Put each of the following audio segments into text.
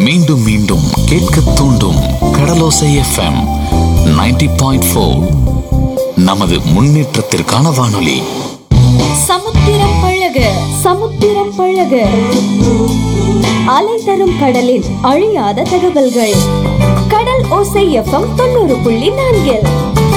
மீண்டும் மீண்டும் கேட்க தூண்டும் கடலோசை எஃப்எம் 90.4 பாயிண்ட் நமது முன்னேற்றத்திற்கான வானொலி சமுத்திரம் பழக சமுத்திரம் பழக அலை தரும் கடலில் அழியாத தகவல்கள் கடல் ஓசை எஃப்எம் தொண்ணூறு புள்ளி நான்கில்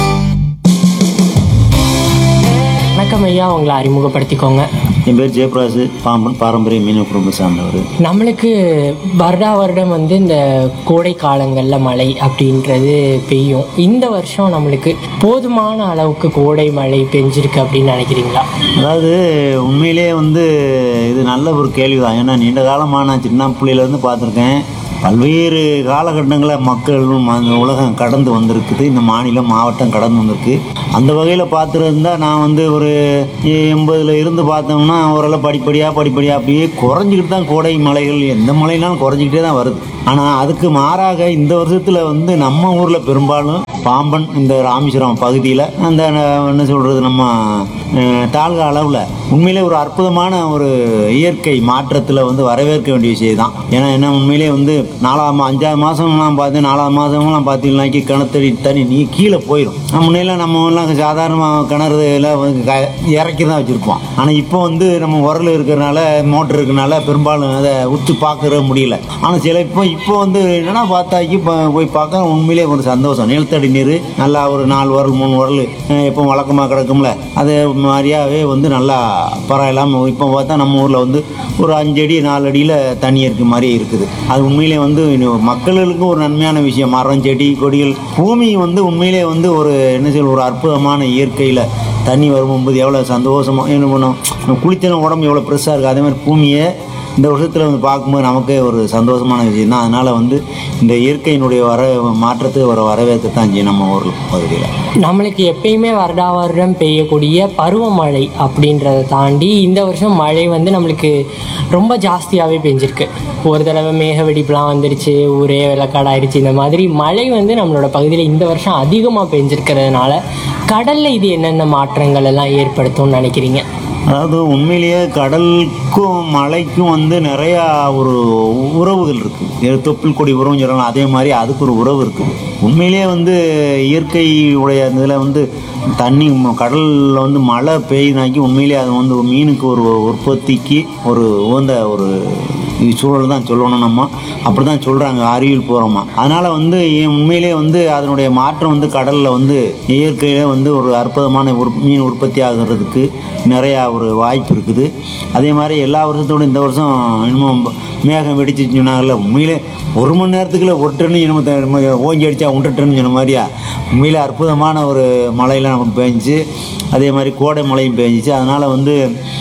வணக்கம் ஐயா உங்களை அறிமுகப்படுத்திக்கோங்க என் பேர் ஜெயபிரகாஷ் பாம்பன் பாரம்பரிய மீனவ குடும்பம் சார்ந்தவர் நம்மளுக்கு வருடா வருடம் வந்து இந்த கோடை காலங்களில் மழை அப்படின்றது பெய்யும் இந்த வருஷம் நம்மளுக்கு போதுமான அளவுக்கு கோடை மழை பெஞ்சிருக்கு அப்படின்னு நினைக்கிறீங்களா அதாவது உண்மையிலே வந்து இது நல்ல ஒரு கேள்வி தான் ஏன்னா நீண்ட காலமாக நான் சின்ன பிள்ளையிலேருந்து பார்த்துருக்கேன் பல்வேறு காலகட்டங்களில் மக்கள் அந்த உலகம் கடந்து வந்திருக்குது இந்த மாநிலம் மாவட்டம் கடந்து வந்திருக்கு அந்த வகையில் பார்த்துருந்தா நான் வந்து ஒரு எண்பதுல இருந்து பார்த்தோம்னா ஓரளவு படிப்படியாக படிப்படியாக அப்படியே குறைஞ்சிக்கிட்டு தான் கோடை மலைகள் எந்த மலைனாலும் குறைஞ்சிக்கிட்டே தான் வருது ஆனால் அதுக்கு மாறாக இந்த வருஷத்தில் வந்து நம்ம ஊரில் பெரும்பாலும் பாம்பன் இந்த ராமேஸ்வரம் பகுதியில் அந்த அஹ், என்ன சொல்கிறது நம்ம அஹ், தாழ்க அளவில் உண்மையிலே ஒரு அற்புதமான ஒரு இயற்கை மாற்றத்தில் வந்து வரவேற்க வேண்டிய விஷயம் தான் ஏன்னா என்ன உண்மையிலே வந்து நாலாம் அஞ்சாவது மாதம்லாம் பார்த்து நாலாவது மாதம்லாம் பார்த்தீங்கன்னாக்கி கிணத்தடி தண்ணி நீ கீழே போயிடும் முன்னையெல்லாம் நம்ம எல்லாம் சாதாரணமாக கிணறுல வந்து க இறக்கி தான் வச்சுருப்போம் ஆனால் இப்போ வந்து நம்ம உரல் இருக்கிறனால மோட்டர் இருக்கிறனால பெரும்பாலும் அதை உத்து பார்க்கற முடியல ஆனால் சில இப்போ இப்போ வந்து என்னன்னா பார்த்தாக்கி இப்போ போய் பார்க்க உண்மையிலே ஒரு சந்தோஷம் நிலத்தடி நீர் நல்லா ஒரு நாலு உரல் மூணு உரல் இப்போ வழக்கமாக கிடக்கும்ல அது மாதிரியாவே வந்து நல்லா பரவாயில்லாமல் இப்போ பார்த்தா நம்ம ஊரில் வந்து ஒரு அஞ்சு அடி நாலு அடியில் தண்ணி இருக்க மாதிரி இருக்குது அது உண்மையிலே வந்து இன்னும் மக்களுக்கு ஒரு நன்மையான விஷயம் மரம் செடி கொடிகள் பூமி வந்து உண்மையிலே வந்து ஒரு என்ன சொல்ல ஒரு அற்புதமான இயற்கையில் தண்ணி வரும்போது எவ்வளோ சந்தோஷமாக என்ன பண்ணும் குளித்தன உடம்பு எவ்வளோ ஃப்ரெஷ்ஷாக இருக்குது அதே மாதிரி பூமியை இந்த வருஷத்தில் வந்து பார்க்கும்போது நமக்கே ஒரு சந்தோஷமான விஷயம் தான் அதனால் வந்து இந்த இயற்கையினுடைய வர மாற்றத்தை ஒரு வரவேற்கத்தான் செய்யும் நம்ம ஊர் பகுதியில் நம்மளுக்கு எப்பயுமே வருடா வருடம் பெய்யக்கூடிய பருவமழை அப்படின்றத தாண்டி இந்த வருஷம் மழை வந்து நம்மளுக்கு ரொம்ப ஜாஸ்தியாகவே பெஞ்சிருக்கு ஒரு தடவை மேக வெடிப்புலாம் வந்துருச்சு ஊரே வெள்ளக்காடாயிருச்சு இந்த மாதிரி மழை வந்து நம்மளோட பகுதியில் இந்த வருஷம் அதிகமாக பெஞ்சிருக்கிறதுனால கடலில் இது என்னென்ன மாற்றங்கள் எல்லாம் ஏற்படுத்தும்னு நினைக்கிறீங்க அதாவது உண்மையிலேயே கடலுக்கும் மலைக்கும் வந்து நிறையா ஒரு உறவுகள் இருக்குது தொப்புள் கொடி உறவுன்னு சொல்லலாம் அதே மாதிரி அதுக்கு ஒரு உறவு இருக்குது உண்மையிலேயே வந்து இயற்கை உடைய இதில் வந்து தண்ணி கடலில் வந்து மழை பெய்யுனாக்கி உண்மையிலேயே அது வந்து மீனுக்கு ஒரு உற்பத்திக்கு ஒரு உகந்த ஒரு சூழல் தான் சொல்லணும் நம்ம அப்படி தான் சொல்கிறாங்க அறிவியல் பூர்வமாக அதனால் வந்து ஏன் உண்மையிலே வந்து அதனுடைய மாற்றம் வந்து கடலில் வந்து இயற்கையிலே வந்து ஒரு அற்புதமான உற் மீன் உற்பத்தி ஆகிறதுக்கு நிறையா ஒரு வாய்ப்பு இருக்குது அதே மாதிரி எல்லா வருஷத்தோட இந்த வருஷம் இன்னும் மேகம் வெடிச்சுன்னு சொன்னாங்கல்ல உண்மையிலே ஒரு மணி நேரத்துக்குள்ள ஒரு டன்னு இன்னும் த- நம்ம ஓங்கி அடித்தா ஒன்றரை டன்னு சொன்ன மாதிரியா உண்மையிலே அற்புதமான ஒரு மழையெல்லாம் நமக்கு பேஞ்சிச்சு அதே மாதிரி கோடை மழையும் பேஞ்சிச்சு அதனால் வந்து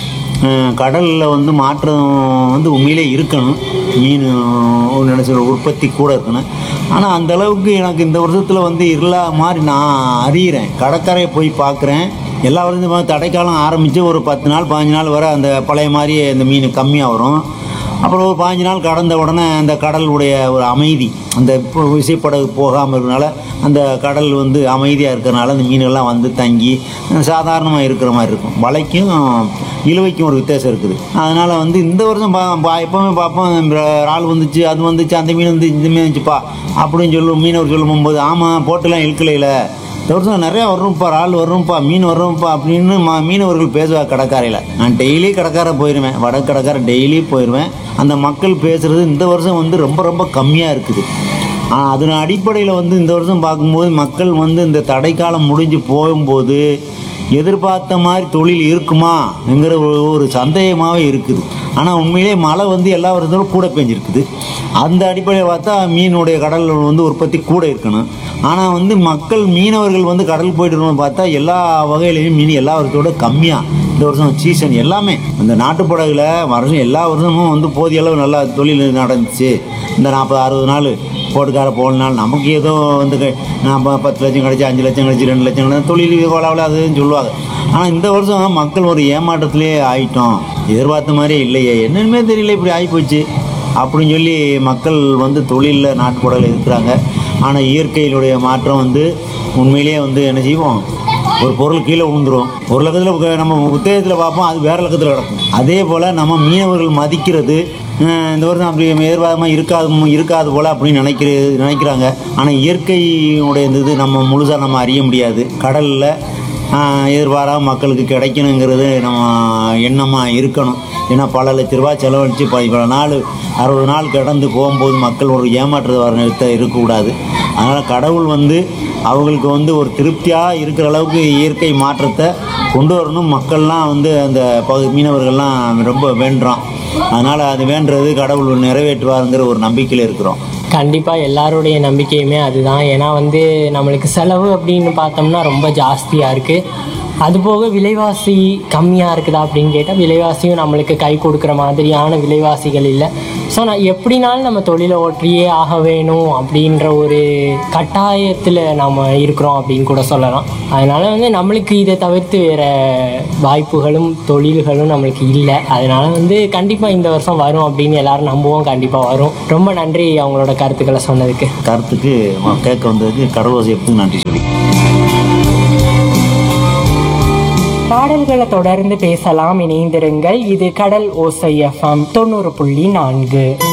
கடலில் வந்து மாற்றம் வந்து உண்மையிலே இருக்கணும் மீன் நினச்ச உற்பத்தி கூட இருக்கணும் ஆனால் அந்த அளவுக்கு எனக்கு இந்த வருஷத்தில் வந்து இல்லா மாதிரி நான் அறிகிறேன் கடற்கரையை போய் பார்க்குறேன் எல்லா வருஷமும் தடைக்காலம் ஆரம்பித்து ஒரு பத்து நாள் பாஞ்சு நாள் வரை அந்த பழைய மாதிரியே அந்த மீன் கம்மியாக வரும் அப்புறம் ஒரு பாஞ்சு நாள் கடந்த உடனே அந்த கடலுடைய ஒரு அமைதி அந்த இப்போ விசைப்படகு போகாமல் இருக்கனால அந்த கடல் வந்து அமைதியாக இருக்கிறனால அந்த மீன்கள்லாம் வந்து தங்கி சாதாரணமாக இருக்கிற மாதிரி இருக்கும் வலைக்கும் இழுவைக்கும் ஒரு வித்தியாசம் இருக்குது அதனால் வந்து இந்த வருஷம் பா பா எப்போவுமே பார்ப்போம் இந்த இறால் வந்துச்சு அது வந்துச்சு அந்த மீன் வந்து இந்த மீன் வந்துச்சுப்பா அப்படின்னு சொல்லும் மீனவர் சொல்லும்போது ஆமாம் போட்டுலாம் இழுக்கலையில இந்த வருஷம் நிறையா வரும்ப்பா இறால் வரும்ப்பா மீன் வரும்ப்பா அப்படின்னு மா மீனவர்கள் பேசுவா கடற்கரையில் நான் டெய்லி கடற்கரை போயிடுவேன் வட கடற்கரை டெய்லி போயிடுவேன் அந்த மக்கள் பேசுகிறது இந்த வருஷம் வந்து ரொம்ப ரொம்ப கம்மியாக இருக்குது ஆனால் அதன் அடிப்படையில் வந்து இந்த வருஷம் பார்க்கும்போது மக்கள் வந்து இந்த தடைக்காலம் முடிஞ்சு போகும்போது எதிர்பார்த்த மாதிரி தொழில் இருக்குமா என்கிற ஒரு- ஒரு சந்தேகமாகவே இருக்குது ஆனால் உண்மையிலே மழை வந்து எல்லா வருஷத்தோடும் கூட பெஞ்சிருக்குது அந்த அடிப்படையில் பார்த்தா மீனுடைய கடல் வந்து உற்பத்தி கூட இருக்கணும் ஆனால் வந்து மக்கள் மீனவர்கள் வந்து கடல் போயிட்டு இருக்கணும் பார்த்தா எல்லா வகையிலையும் மீன் எல்லா வருஷத்தோட கம்மியாக இந்த வருஷம் சீசன் எல்லாமே இந்த நாட்டுப்படகுல வருஷம் எல்லா வருஷமும் வந்து போதிய அளவு நல்லா தொழில் நடந்துச்சு இந்த நாற்பது அறுபது நாள் போட்டுக்கார போகலனாலும் நமக்கு ஏதோ வந்து க- நான் ப- பத்து லட்சம் கிடச்சி அஞ்சு லட்சம் கிடச்சி ரெண்டு லட்சம் கிடச்சி தொழில் கோலாவில் அதுன்னு சொல்லுவாங்க ஆனால் இந்த வருஷம் மக்கள் ஒரு ஏமாற்றத்திலே ஆயிட்டோம் எதிர்பார்த்த மாதிரியே இல்லையே என்னென்னுமே தெரியல இப்படி ஆகிப்போச்சு அப்படின்னு சொல்லி மக்கள் வந்து தொழிலில் நாட்டுப்படல இருக்கிறாங்க ஆனால் இயற்கையினுடைய மாற்றம் வந்து உண்மையிலேயே வந்து என்ன செய்வோம் ஒரு பொருள் கீழே விழுந்துரும் ஒரு லக்கத்தில் நம்ம புத்தகத்தில் பார்ப்போம் அது வேற லக்கத்தில் கிடக்கும் அதே போல் நம்ம மீனவர்கள் மதிக்கிறது அஹ் இந்த வருஷம் அப்படி எதிர்பார்க்காம இருக்காது இருக்காது போல் அப்படின்னு நினைக்கிற நினைக்கிறாங்க ஆனால் இயற்கையுடைய இந்த இது நம்ம முழுசாக நம்ம அறிய முடியாது கடலில் எதிர்பாராம மக்களுக்கு கிடைக்கணுங்கிறது நம்ம எண்ணமாக இருக்கணும் ஏன்னா பல லட்ச ரூபா செலவழித்து இப்போ இவ்வளோ நாள் அறுபது நாள் கடந்து போகும்போது மக்கள் ஒரு ஏமாற்றது வர நிறுத்த இருக்கக்கூடாது அதனால் கடவுள் வந்து அவங்களுக்கு வந்து ஒரு திருப்தியாக இருக்கிற அளவுக்கு இயற்கை மாற்றத்தை கொண்டு வரணும் மக்கள்லாம் வந்து அந்த பகு மீனவர்கள்லாம் ரொம்ப வேண்டுறோம் அதனால் அது வேண்டுறது கடவுள் நிறைவேற்றுவாருங்கிற ஒரு நம்பிக்கையில் இருக்கிறோம் கண்டிப்பாக எல்லாருடைய நம்பிக்கையுமே அதுதான் ஏன்னா வந்து நம்மளுக்கு செலவு அப்படின்னு பார்த்தோம்னா ரொம்ப ஜாஸ்தியாக இருக்குது அதுபோக விலைவாசி கம்மியாக இருக்குதா அப்படின்னு கேட்டால் விலைவாசியும் நம்மளுக்கு கை கொடுக்குற மாதிரியான விலைவாசிகள் இல்லை ஸோ நான் எப்படினாலும் நம்ம தொழிலை ஓட்டியே ஆக வேணும் அப்படின்ற ஒரு கட்டாயத்தில் நாம் இருக்கிறோம் அப்படின்னு கூட சொல்லலாம் அதனால் வந்து நம்மளுக்கு இதை தவிர்த்து வேறு வாய்ப்புகளும் தொழில்களும் நம்மளுக்கு இல்லை அதனால் வந்து கண்டிப்பாக இந்த வருஷம் வரும் அப்படின்னு எல்லாரும் நம்புவோம் கண்டிப்பாக வரும் ரொம்ப நன்றி அவங்களோட கருத்துக்களை சொன்னதுக்கு கருத்துக்கு கேட்க வந்ததுக்கு கடவுள் எப்படி நன்றி சொல்லி பாடல்களை தொடர்ந்து பேசலாம் இணைந்திருங்கள் இது கடல் ஓசை எஃப்எம் தொண்ணூறு புள்ளி நான்கு